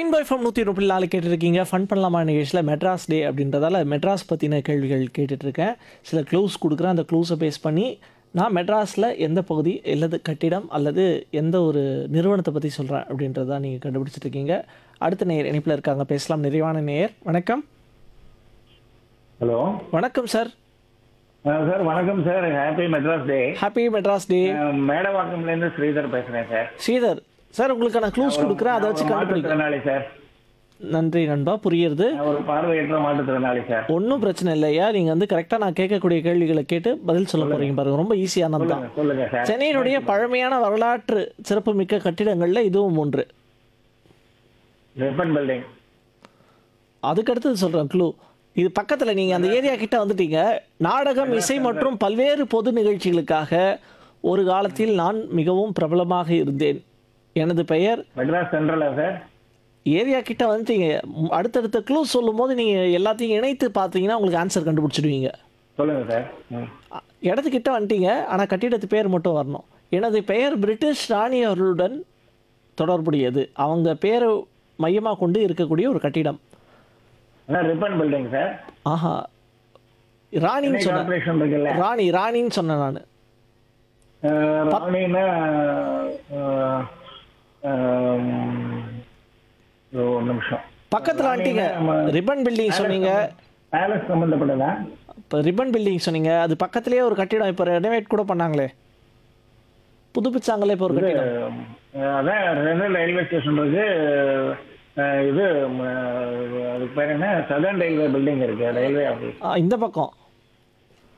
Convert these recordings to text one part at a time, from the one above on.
Rainbow FM நூற்றி இருபது நாலு கேட்டுருக்கீங்க ஃபன் பண்ணலாமா நிகழ்ச்சியில் மெட்ராஸ் டே அப்படின்றதால மெட்ராஸ் பற்றின கேள்விகள் கேட்டுட்ருக்கேன் சில க்ளூஸ் கொடுக்குறேன் அந்த க்ளூஸை பேஸ் பண்ணி நான் மெட்ராஸில் எந்த பகுதி அல்லது கட்டிடம் அல்லது எந்த ஒரு நிறுவனத்தை பற்றி சொல்கிறேன் அப்படின்றத நீங்கள் கண்டுபிடிச்சிட்டு இருக்கீங்க அடுத்த நேயர் இணைப்பில் இருக்காங்க பேசலாம் நிறைவான நேயர் வணக்கம் ஹலோ வணக்கம் சார் சார் வணக்கம் sir happy Madras day happy Madras day மேடவாக்கம்லேருந்து ஸ்ரீதர் பேசுகிறேன் சார் ஸ்ரீதர் சார் உங்களுக்கான க்ளூஸ் கொடுக்குறேன் அதை வச்சு நான் ஒரு கண்டுபிடிக்க மாற்றுத்திறனாளி சார் நன்றி நண்பா புரியுறது நான் ஒரு பார்வையற்ற மாற்றுத்திறனாளி சார் ஒன்றும் பிரச்சனை இல்லையா நீங்கள் வந்து கரெக்டாக நான் கேட்கக்கூடிய கேள்விகளை கேட்டு பதில் சொல்ல போகிறீங்க பாருங்க ரொம்ப ஈஸியானது தான் சொல்லுங்க சொல்லுங்க சார் சென்னையினுடைய பழமையான வரலாற்று சிறப்புமிக்க கட்டிடங்களில் இதுவும் ஒன்று வெப்பன் பில்டிங் அதுக்கடுத்தது சொல்கிறேன் க்ளூ இது பக்கத்தில் நீங்கள் அந்த ஏரியா கிட்ட வந்துட்டீங்க நாடகம் இசை மற்றும் பல்வேறு பொது நிகழ்ச்சிகளுக்காக ஒரு காலத்தில் நான் மிகவும் பிரபலமாக இருந்தேன் எனது பெயர் மெட்ராஸ் சென்ட்ரலா சார் ஏரியா கிட்ட வந்துட்டீங்க ம், அடுத்தடுத்த க்ளூ சொல்லும்போது நீங்கள் எல்லாத்தையும் இணைத்து பார்த்தீங்கன்னா உங்களுக்கு ஆன்சர் கண்டுபிடிச்சிடுவீங்க சொல்லுங்க சார் ம். அ- இடத்துக்கிட்ட வந்துட்டீங்க ஆனால் கட்டிடத்து பேர் மட்டும் வரணும் எனது பெயர் பிரிட்டிஷ் ராணி அவர்களுடன் தொடர்புடையது அவங்க பேரை மையமாக கொண்டு இருக்கக்கூடிய ஒரு கட்டிடம் அதான் ரிப்பன் பில்டிங் சார் ஆஹா ராணின்னு சென்னை சொன்னேன் கார்பரேஷன் இருக்குல்ல ராணி ராணின்னு சொன்னேன் நான் அஹ், ராணின்னா அஹ், அஹ், ஒரு நிமிஷம் பக்கத்தில் வந்துட்டீங்க ரிப்பன் பில்டிங் சொன்னீங்க பேலஸ் சம்மந்தப்பட்டதா இப்போ ரிப்பன் பில்டிங் சொன்னீங்க அது பக்கத்துலேயே ஒரு கட்டிடம் இப்போ ரெனோவேட் கூட பண்ணாங்களே புதுப்பிச்சாங்களே இப்போ ஒரு கட்டிடம் அஹ், அதான் ரெண்டு ரயில்வே ஸ்டேஷன் இருக்கு அஹ், இது ம, அதுக்கு பேர் என்ன சதர்ன் ரயில்வே பில்டிங் இருக்கு ரயில்வே ஆஃபீஸ் ஆ, இந்த பக்கம்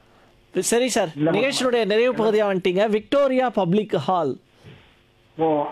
சரி சார் நிகழ்ச்சியினுடைய நிறைவு பகுதியாக வந்துட்டீங்க விக்டோரியா பப்ளிக் ஹால் ஓ